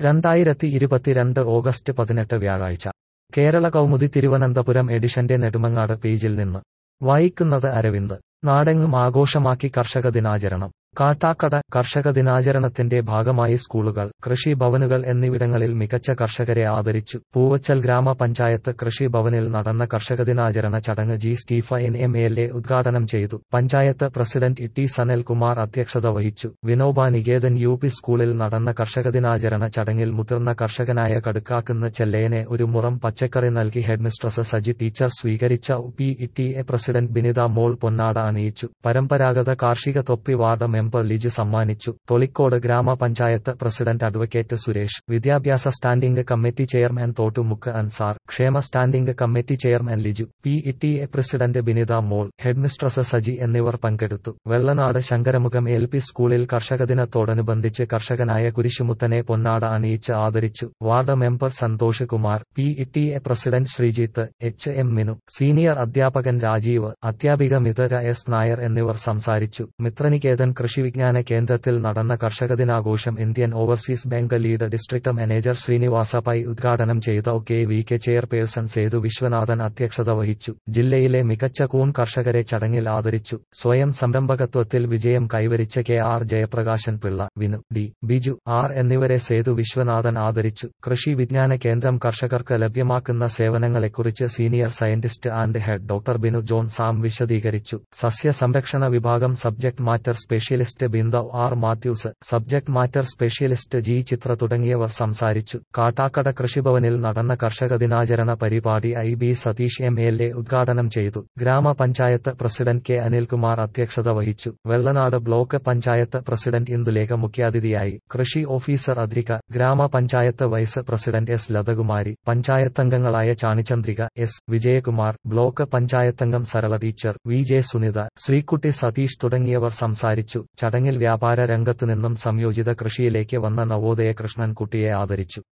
രണ്ടായിരത്തി ഇരുപത്തിരണ്ട് ഓഗസ്റ്റ് പതിനെട്ട് വ്യാഴാഴ്ച കേരള കൗമുദി തിരുവനന്തപുരം എഡിഷന്റെ നെടുമങ്ങാട് പേജിൽ നിന്ന് വായിക്കുന്നത് അരവിന്ദ് നാടെങ്ങും ആഘോഷമാക്കി കർഷക ദിനാചരണം കാട്ടാക്കട കർഷക ദിനാചരണത്തിന്റെ ഭാഗമായി സ്കൂളുകൾ കൃഷി ഭവനുകൾ എന്നിവിടങ്ങളിൽ മികച്ച കർഷകരെ ആദരിച്ചു പൂവച്ചൽ ഗ്രാമപഞ്ചായത്ത് കൃഷി ഭവനിൽ നടന്ന കർഷക ദിനാചരണ ചടങ്ങ് G Stephen M L A ഉദ്ഘാടനം ചെയ്തു panchayat president E T Sanalkumar അധ്യക്ഷത വഹിച്ചു വിനോബ നികേതൻ യു പി സ്കൂളിൽ നടന്ന കർഷക ദിനാചരണ ചടങ്ങിൽ മുതിർന്ന കർഷകനായ കടുക്കാക്കുന്ന് ചെല്ലയനെ ഒരു മുറം പച്ചക്കറി നൽകി ഹെഡ്മിസ്ട്രസ് സജി ടീച്ചർ സ്വീകരിച്ച P E T A president Binitha Mol പൊന്നാട അണിയിച്ചു പരമ്പരാഗത കാർഷിക തൊപ്പി വാർഡ് മെമ്പർ ലിജു സമ്മാനിച്ചു തൊളിക്കോട് ഗ്രാമപഞ്ചായത്ത് പ്രസിഡന്റ് അഡ്വക്കേറ്റ് സുരേഷ് വിദ്യാഭ്യാസ standing committee chairman Thottumukku Ansar ക്ഷേമ standing committee chairman Liju P E T A president Binitha Mol headmistress Saji എന്നിവർ പങ്കെടുത്തു വെള്ളനാട് ശങ്കരമുഖം എൽ പി സ്കൂളിൽ കർഷക ദിനത്തോടനുബന്ധിച്ച് കർഷകനായ കുരിശുമുത്തനെ പൊന്നാട അണിയിച്ച് ആദരിച്ചു ward member Santhosh Kumar P E T A president Sreejith H M Minu senior അധ്യാപകൻ രാജീവ് അധ്യാപിക മിതര എസ് നായർ എന്നിവർ സംസാരിച്ചു മിത്രനികേതൻ കൃഷിവിജ്ഞാന കേന്ദ്രത്തിൽ നടന്ന കർഷക ദിനാഘോഷം Indian overseas bank lead district manager Srinivasa Pai ഉദ്ഘാടനം ചെയ്ത K V K chairperson Sethu Viswanathan അധ്യക്ഷത വഹിച്ചു ജില്ലയിലെ മികച്ച കൂൺ കർഷകരെ ചടങ്ങിൽ ആദരിച്ചു സ്വയം സംരംഭകത്വത്തിൽ വിജയം കൈവരിച്ച K R Jayaprakashan Pillai Vinu D Biju R എന്നിവരെ സേതു വിശ്വനാഥൻ ആദരിച്ചു കൃഷി വിജ്ഞാന കേന്ദ്രം കർഷകർക്ക് ലഭ്യമാക്കുന്ന സേവനങ്ങളെക്കുറിച്ച് senior scientist and head doctor Binu John Sam വിശദീകരിച്ചു സസ്യ സംരക്ഷണ വിഭാഗം subject matter specialist Bindhav R Mathews subject matter specialist G Chithra തുടങ്ങിയവർ സംസാരിച്ചു കാട്ടാക്കട കൃഷിഭവനിൽ നടന്ന കർഷക ദിനാചരണ പരിപാടി I B Satheesh M L A ഉദ്ഘാടനം ചെയ്തു ഗ്രാമപഞ്ചായത്ത് പ്രസിഡന്റ് കെ അനിൽകുമാർ അധ്യക്ഷത വഹിച്ചു വെള്ളനാട് ബ്ലോക്ക് പഞ്ചായത്ത് പ്രസിഡന്റ് ഇന്ദുലേഖ മുഖ്യാതിഥിയായി കൃഷി officer Adrika grama panchayat vice president S Lathakumari പഞ്ചായത്തംഗങ്ങളായ ചാണിചന്ദ്രിക എസ് വിജയകുമാർ ബ്ലോക്ക് പഞ്ചായത്തംഗം Sarala teacher V J Sunitha Sreekutty Satheesh തുടങ്ങിയവർ സംസാരിച്ചു ചടങ്ങിൽ വ്യാപാര രംഗത്തുനിന്നും സംയോജിത കൃഷിയിലേക്ക് വന്ന നവോദയ കൃഷ്ണൻകുട്ടിയെ ആദരിച്ചു